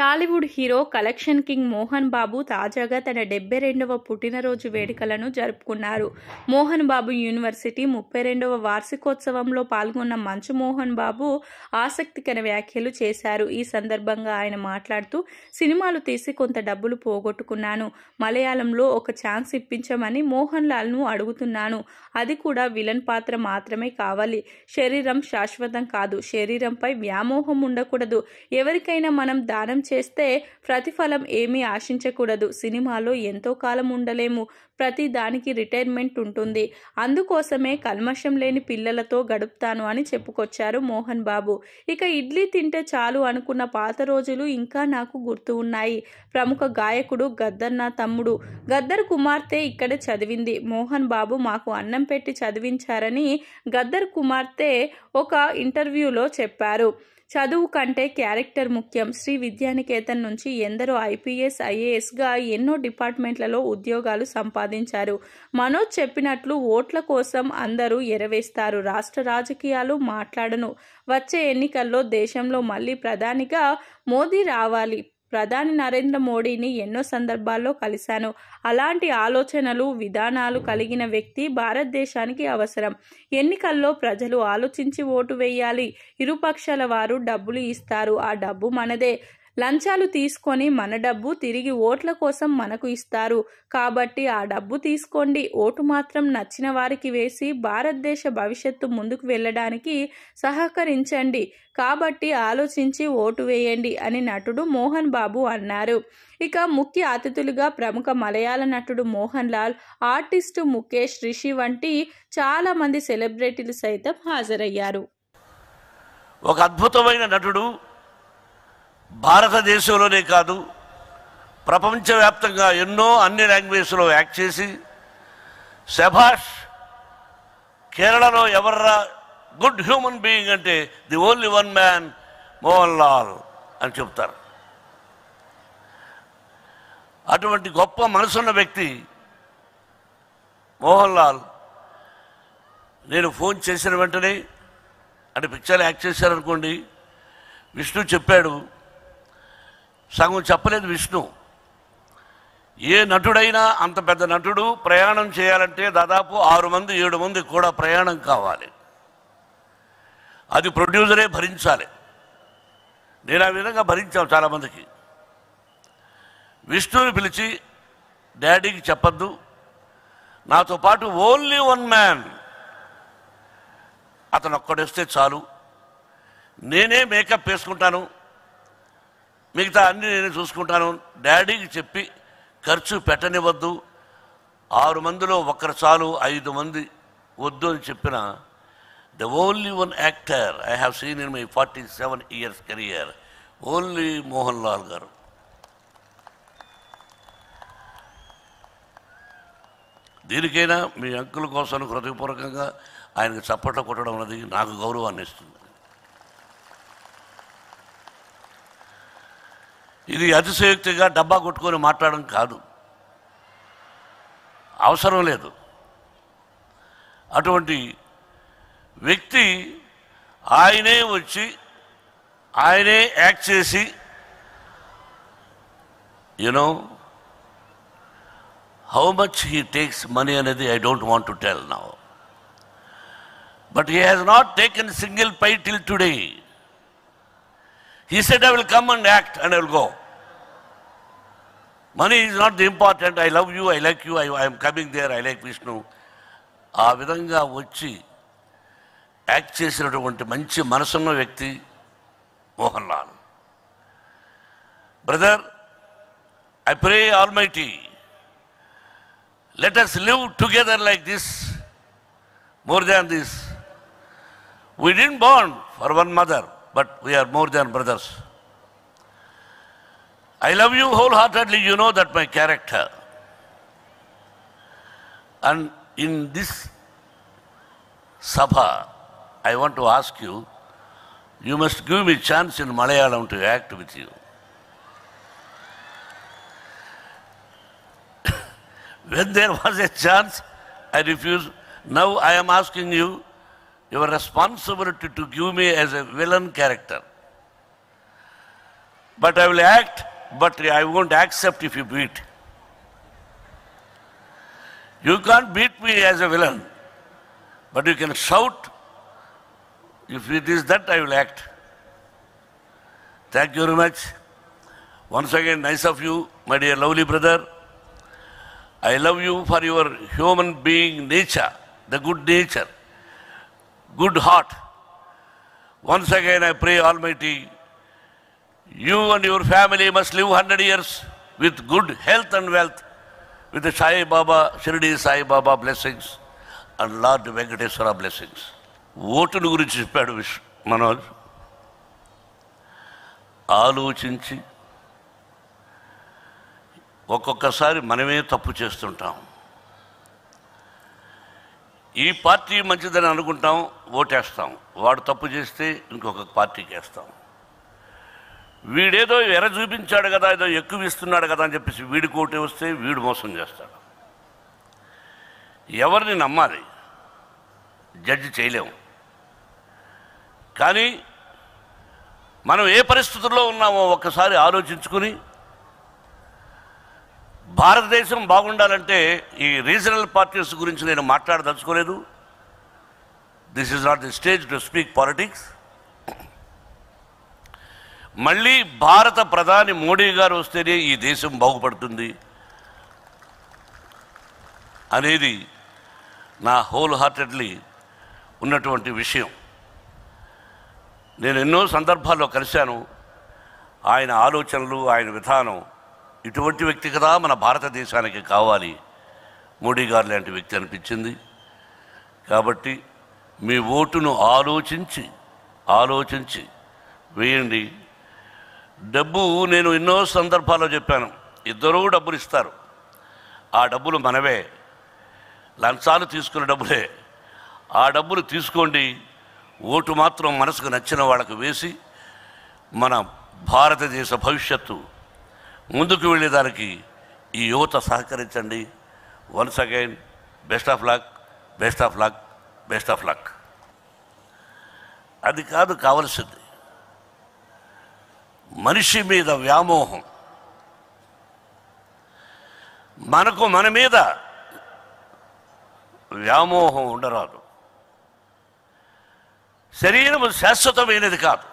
Tollywood hero collection king Mohan Babu తాజాగా తన డెబ్బై రెండవ పుట్టినరోజు వేడుకలను జరుపుకున్నారు మోహన్ బాబు యూనివర్సిటీ ముప్పై రెండవ వార్షికోత్సవంలో పాల్గొన్న మంచు మోహన్ బాబు ఆసక్తికర వ్యాఖ్యలు చేశారు ఈ సందర్భంగా ఆయన మాట్లాడుతూ సినిమాలు తీసి కొంత డబ్బులు పోగొట్టుకున్నాను మలయాళంలో ఒక ఛాన్స్ ఇప్పించమని మోహన్ లాల్ను అడుగుతున్నాను అది కూడా విలన్ పాత్ర మాత్రమే కావాలి శరీరం శాశ్వతం కాదు శరీరంపై వ్యామోహం ఉండకూడదు ఎవరికైనా మనం దానం చేస్తే ప్రతిఫలం ఏమీ ఆశించకూడదు సినిమాలో ఎంతో కాలం ఉండలేము ప్రతి దానికి రిటైర్మెంట్ ఉంటుంది అందుకోసమే కల్మషం లేని పిల్లలతో గడుపుతాను అని చెప్పుకొచ్చారు మోహన్ బాబు ఇక ఇడ్లీ తింటే చాలు అనుకున్న పాత రోజులు ఇంకా నాకు గుర్తు ఉన్నాయి ప్రముఖ గాయకుడు గద్దర్ నా తమ్ముడు గద్దర్ కుమార్తె ఇక్కడే చదివింది మోహన్ బాబు మాకు అన్నం పెట్టి చదివించారని గద్దర్ కుమార్తె ఒక ఇంటర్వ్యూలో చెప్పారు చదువు కంటే క్యారెక్టర్ ముఖ్యం శ్రీ విద్యానికేతన్ నుంచి ఎందరో ఐపీఎస్ ఐఏఎస్గా ఎన్నో డిపార్ట్మెంట్లలో ఉద్యోగాలు సంపాదించారు మనోజ్ చెప్పినట్లు ఓట్ల కోసం అందరూ ఎరవేస్తారు రాష్ట్ర రాజకీయాలు మాట్లాడను వచ్చే ఎన్నికల్లో దేశంలో మళ్ళీ ప్రధానిగా మోదీ రావాలి ప్రధాని నరేంద్ర మోడీని ఎన్నో సందర్భాల్లో కలిశాను అలాంటి ఆలోచనలు విధానాలు కలిగిన వ్యక్తి భారతదేశానికి అవసరం ఎన్నికల్లో ప్రజలు ఆలోచించి ఓటు వేయాలి ఇరుపక్షాల వారు డబ్బులు ఇస్తారు ఆ డబ్బు మనదే లంచాలు తీసుకొని మన డబ్బు తిరిగి ఓట్ల కోసం మనకు ఇస్తారు కాబట్టి ఆ డబ్బు తీసుకోండి ఓటు మాత్రం నచ్చిన వారికి వేసి భారతదేశ భవిష్యత్తు ముందుకు వెళ్ళడానికి సహకరించండి కాబట్టి ఆలోచించి ఓటు వేయండి అని నటుడు మోహన్ బాబు అన్నారు ఇక ముఖ్య అతిథులుగా ప్రముఖ మలయాళ నటుడు మోహన్ లాల్ ఆర్టిస్టు ముఖేష్ రిషి వంటి చాలా మంది సెలబ్రిటీలు సైతం హాజరయ్యారు ఒక అద్భుతమైన నటుడు భారతదేశంలోనే కాదు ప్రపంచవ్యాప్తంగా ఎన్నో అన్ని లాంగ్వేజ్లో యాక్ట్ చేసి శభాష్ కేరళలో ఎవర్రా గుడ్ హ్యూమన్ బీయింగ్ అంటే the only one man Mohan Lal అని చెప్తారు అటువంటి గొప్ప మనసున్న వ్యక్తి మోహన్ లాల్ నేను ఫోన్ చేసిన వెంటనే అంటే పిక్చర్ యాక్ట్ చేశారనుకోండి విష్ణు చెప్పాడు సగం చెప్పలేదు విష్ణు ఏ నటుడైనా అంత పెద్ద నటుడు ప్రయాణం చేయాలంటే దాదాపు ఆరు మంది ఏడు మంది కూడా ప్రయాణం కావాలి అది ప్రొడ్యూసరే భరించాలి నేను ఆ విధంగా భరించాం చాలామందికి విష్ణుని పిలిచి డాడీకి చెప్పద్దు నాతో పాటు ఓన్లీ వన్ మ్యాన్ అతను ఒక్కడొస్తే చాలు నేనే మేకప్ వేసుకుంటాను మిగతా అన్ని నేను చూసుకుంటాను డాడీకి చెప్పి ఖర్చు పెట్టనివ్వద్దు ఆరు మందిలో ఒక్కరు చాలు ఐదు మంది వద్దు అని చెప్పిన the only one actor I have seen in my forty seven years career only Mohan Lal గారు దీనికైనా మీ అంకుల కోసం హృదయపూర్వకంగా ఆయనకు చప్పట్లు కొట్టడం అనేది నాకు గౌరవాన్ని ఇస్తుంది ఇది అతిశయోక్తిగా డబ్బా కొట్టుకొని మాట్లాడడం కాదు అవసరం లేదు అటువంటి వ్యక్తి ఆయనే వచ్చి ఆయనే యాక్ట్ చేసి you know how much he takes money అనేది I don't want to tell now but he has not taken single pie till today he said I will come and act and I will go money is not the important I love you I like you I I'm coming there I like Vishnu ఆ విధంగా వచ్చి act చేసినటువంటి మంచి మనసున్న వ్యక్తి Mohan Lal brother I pray all mighty let us live together like this, more than this. We didn't born for one mother, but we are more than brothers. I love you wholeheartedly, you know that my character. And in this Sabha, I want to ask you, you must give me chance in Malayalam to act with you. When there was a chance, I refused. Now I am asking you, your responsibility to give me as a villain character. but I will act, but I won't accept if you beat. You can't beat me as a villain, but you can shout. If it is that, I will act. Thank you very much. Once again, nice of you, my dear lovely brother. I love you for your human being nature, the good nature, good heart. Once again, I pray Almighty, you and your family must live 100 years with good health and wealth, with the Sai Baba, Shirdi Sai Baba blessings and Lord Venkateswara blessings. ఓటును గురించి చెప్పాడు wish Manoj ఆలోచించి ఒక్కొక్కసారి మనమే తప్పు చేస్తుంటాం ఈ party మంచిదని అనుకుంటాం ఓటేస్తాం వాడు తప్పు చేస్తే ఇంకొక పార్టీకి వేస్తాం వీడేదో ఎర చూపించాడు కదా ఏదో ఎక్కువ ఇస్తున్నాడు కదా అని చెప్పేసి వీడికి ఓటే వస్తే వీడు మోసం చేస్తాడు ఎవరిని నమ్మాలి జడ్జి చేయలేము కానీ మనం ఏ పరిస్థితుల్లో ఉన్నామో ఒక్కసారి ఆలోచించుకుని భారతదేశం బాగుండాలంటే ఈ రీజనల్ పార్టీస్ గురించి నేను మాట్లాడదలుచుకోలేదు this is not the stage to speak politics మళ్ళీ భారత ప్రధాని మోడీ గారు వస్తేనే ఈ దేశం బాగుపడుతుంది అనేది నా హోల్ హార్టెడ్లీ ఉన్నటువంటి విషయం నేను ఎన్నో సందర్భాల్లో కలిశాను ఆయన ఆలోచనలు ఆయన విధానం ఇటువంటి వ్యక్తి కదా మన భారతదేశానికి కావాలి మోడీ గారు లాంటి వ్యక్తి అనిపించింది కాబట్టి మీ ఓటును ఆలోచించి ఆలోచించి వేయండి డబ్బు నేను ఎన్నో సందర్భాల్లో చెప్పాను ఇద్దరూ డబ్బులు ఇస్తారు ఆ డబ్బులు మనవే లంచాలు తీసుకున్న డబ్బులే ఆ డబ్బులు తీసుకోండి ఓటు మాత్రం మనసుకు నచ్చిన వాళ్ళకు వేసి మన భారతదేశ భవిష్యత్తు ముందుకు వెళ్ళేదానికి ఈ యువత సహకరించండి once again best of luck best of luck best of luck అది కాదు కావలసింది మనిషి మీద వ్యామోహం మనకు మన మీద వ్యామోహం ఉండరాదు శరీరం శాశ్వతమైనది కాదు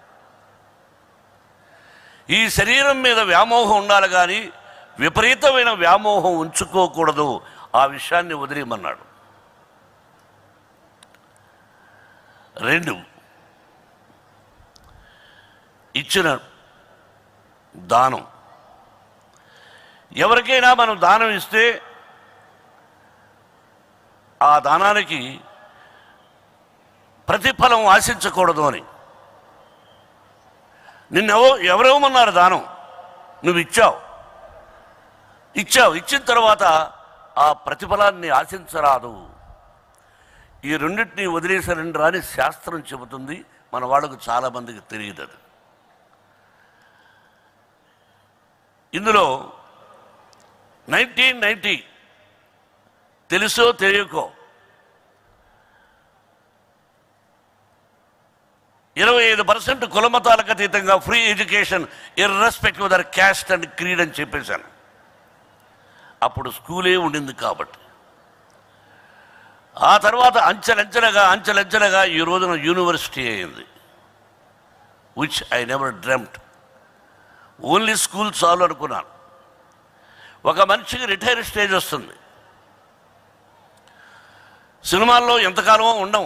ఈ శరీరం మీద వ్యామోహం ఉండాలి కానీ విపరీతమైన వ్యామోహం ఉంచుకోకూడదు ఆ విషయాన్ని వదిలేయమన్నాడు రెండు ఇచ్చిన దానం ఎవరికైనా మనం దానం ఇస్తే ఆ దానానికి ప్రతిఫలం ఆశించకూడదు అని నిన్నెవో ఎవరేమన్నారు దానం నువ్వు ఇచ్చావు ఇచ్చావు ఇచ్చిన తర్వాత ఆ ప్రతిఫలాన్ని ఆశించరాదు ఈ రెండింటిని వదిలేసారండి రాని శాస్త్రం చెబుతుంది మన వాళ్ళకు చాలామందికి తెలియదు అది ఇందులో నైన్టీన్ నైంటీ తెలుసో తెలియకో ఇరవై ఐదు పర్సెంట్ కులమతాలకు అతీతంగా free education irrespective their caste and creed అని చెప్పేశాను అప్పుడు స్కూలే ఉండింది కాబట్టి ఆ తర్వాత అంచెలంచెలుగా అంచెలంచెలుగా ఈ రోజున యూనివర్సిటీ అయింది which I never dreamt only school చాలు అనుకున్నాను ఒక మనిషికి రిటైర్ స్టేజ్ వస్తుంది సినిమాల్లో ఎంతకాలమో ఉండము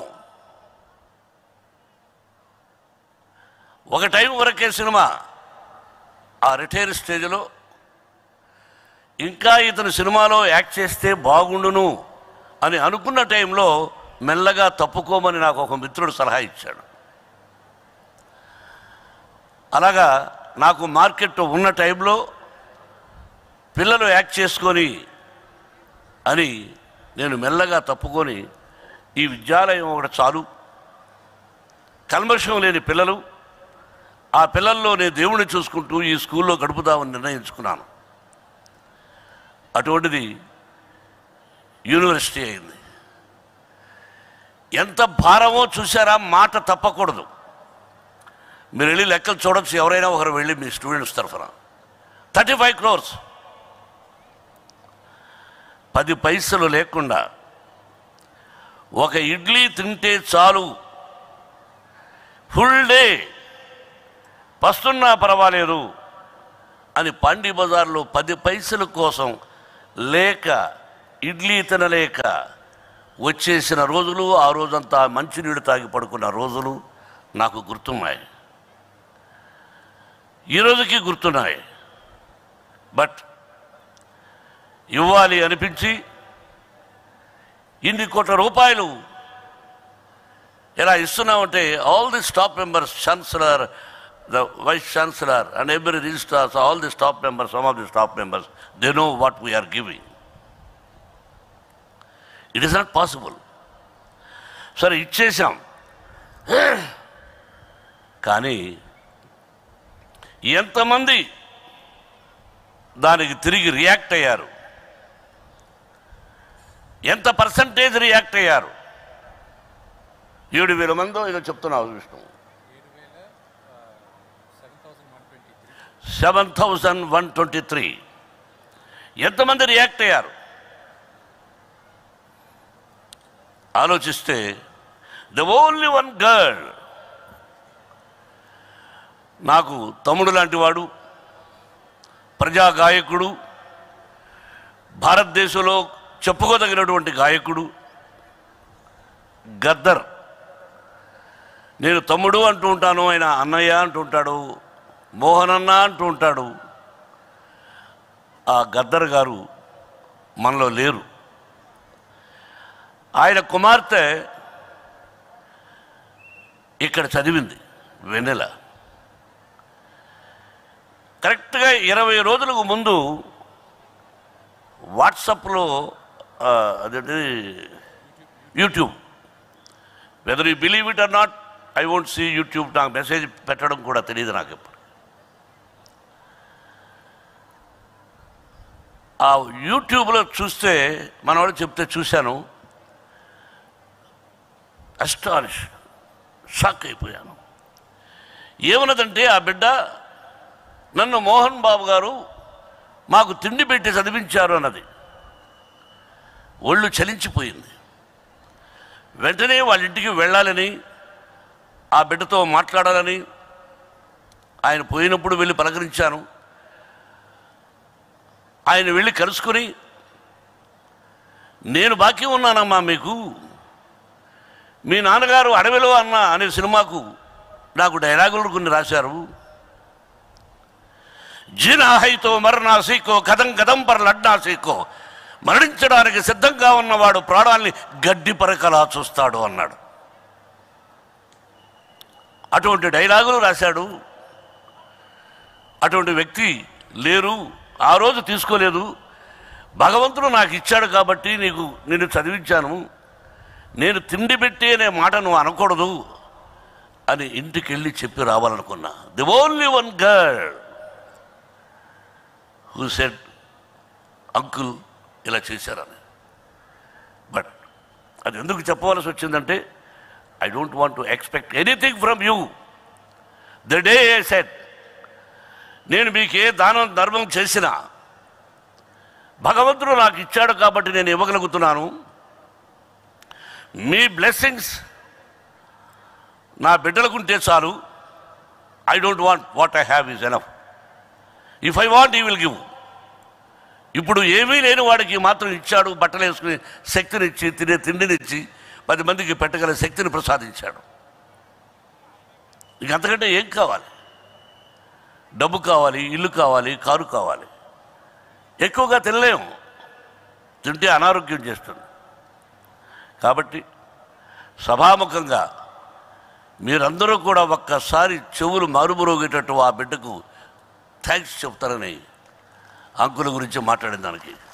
ఒక టైం వరకే సినిమా ఆ రిటైర్ స్టేజ్లో ఇంకా ఇతను సినిమాలో యాక్ట్ చేస్తే బాగుండును అని అనుకున్న టైంలో మెల్లగా తప్పుకోమని నాకు ఒక మిత్రుడు సలహా ఇచ్చాడు అలాగా నాకు మార్కెట్ ఉన్న టైంలో పిల్లలు యాక్ట్ చేసుకొని అని నేను మెల్లగా తప్పుకొని ఈ విద్యాలయం ఒకటి చాలు కల్మషం లేని పిల్లలు ఆ పిల్లల్లో నేను దేవుణ్ణి చూసుకుంటూ ఈ స్కూల్లో గడుపుదామని నిర్ణయించుకున్నాను అటువంటిది యూనివర్సిటీ అయింది ఎంత భారమో చూసారా మాట తప్పకూడదు మీరు వెళ్ళి లెక్కలు చూడొచ్చు ఎవరైనా ఒకరు వెళ్ళి మీ స్టూడెంట్స్ తరఫున థర్టీ ఫైవ్ క్రోర్స్ పది పైసలు లేకుండా ఒక ఇడ్లీ తింటే చాలు ఫుల్ డే పస్తున్నా పర్వాలేదు అని పండి బజార్లో పది పైసల కోసం లేక ఇడ్లీ తినలేక వచ్చేసిన రోజులు ఆ రోజంతా మంచినీళ్ళు తాగి పడుకున్న రోజులు నాకు గుర్తున్నాయి ఈ రోజుకి గుర్తున్నాయి బట్ ఇవ్వాలి అనిపించి ఇన్ని కోట్ల రూపాయలు ఇలా ఇస్తున్నామంటే all the staff members chancellor the vice chancellor and every registrars all the staff members some of the staff members they know what we are giving it is not possible సరే ఇచ్చేసాం కానీ ఎంతమంది దానికి తిరిగి రియాక్ట్ అయ్యారు ఎంత పర్సంటేజ్ రియాక్ట్ అయ్యారు ఏడు వేల మందో ఏదో చెప్తున్నావు Vishnu seven thousand one twenty three ఎంతమంది రియాక్ట్ అయ్యారు ఆలోచిస్తే ద ఓన్లీ వన్ గర్ల్ నాకు తమ్ముడు లాంటి వాడు ప్రజా గాయకుడు భారతదేశంలో చెప్పుకోదగినటువంటి గాయకుడు గద్దర్ నేను తమ్ముడు అంటూ ఉంటాను ఆయన అన్నయ్య అంటూ ఉంటాడు మోహనన్న అంటూ ఉంటాడు ఆ గద్దర్ గారు మనలో లేరు ఆయన కుమార్తె ఇక్కడ చదివింది వెన్నెల కరెక్ట్గా ఇరవై రోజులకు ముందు వాట్సాప్లో ఆ, అదేంటి YouTube whether you believe it or not I won't see YouTube నాకు మెసేజ్ పెట్టడం కూడా తెలియదు నాకు ఇప్పుడు ఆ యూట్యూబ్లో చూస్తే మనవాడు చెప్తే చూశాను అస్టానిష్ షాక్ అయిపోయాను ఏమన్నదంటే ఆ బిడ్డ నన్ను మోహన్ బాబు గారు మాకు తిండి పెట్టి చదివించారు అన్నది ఒళ్ళు చలించిపోయింది వెంటనే వాళ్ళ ఇంటికి వెళ్ళాలని ఆ బిడ్డతో మాట్లాడాలని ఆయన పోయినప్పుడు వెళ్ళి పలకరించాను ఆయన వెళ్ళి కలుసుకుని నేను బాకీ ఉన్నానమ్మా మీకు మీ నాన్నగారు అడవిలో అన్న అనే సినిమాకు నాకు డైలాగులు కొన్ని రాశారు జీనాహైతో మరణాసీకో కథం కథం పర లడ్నాసీకో మరణించడానికి సిద్ధంగా ఉన్నవాడు ప్రాణాల్ని గడ్డి పరకలా చూస్తాడు అన్నాడు అటువంటి డైలాగులు రాశాడు అటువంటి వ్యక్తి లేరు ఆ రోజు తీసుకోలేదు భగవంతుడు నాకు ఇచ్చాడు కాబట్టి నీకు నేను చదివించాను నేను తిండి పెట్టి అనే మాట నువ్వు అనకూడదు అని ఇంటికి వెళ్ళి చెప్పి రావాలనుకున్నా the only one girl who said uncle ఇలా చేశారని బట్ అది ఎందుకు చెప్పవలసి వచ్చిందంటే I don't want to expect anything from you the day ఏ సెట్ నేను మీకు ఏ దానం ధర్మం చేసినా భగవంతుడు నాకు ఇచ్చాడు కాబట్టి నేను ఇవ్వగలుగుతున్నాను మీ బ్లెస్సింగ్స్ నా బిడ్డలకుంటే చాలు I don't want what I have is enough if I want he will give ఇప్పుడు ఏమీ లేని వాడికి మాత్రం ఇచ్చాడు బట్టలు వేసుకుని శక్తినిచ్చి తినే తిండినిచ్చి పది మందికి పెట్టగల శక్తిని ప్రసాదించాడు ఇక అంతకంటే ఏం కావాలి డబ్బు కావాలి ఇల్లు కావాలి కారు కావాలి ఎక్కువగా తినలేము తింటే అనారోగ్యం చేస్తుంది కాబట్టి సభాముఖంగా మీరందరూ కూడా ఒక్కసారి చెవులు మారుమరోగేటట్టు ఆ బిడ్డకు థ్యాంక్స్ చెప్తారని అంకుల గురించి మాట్లాడిన దానికి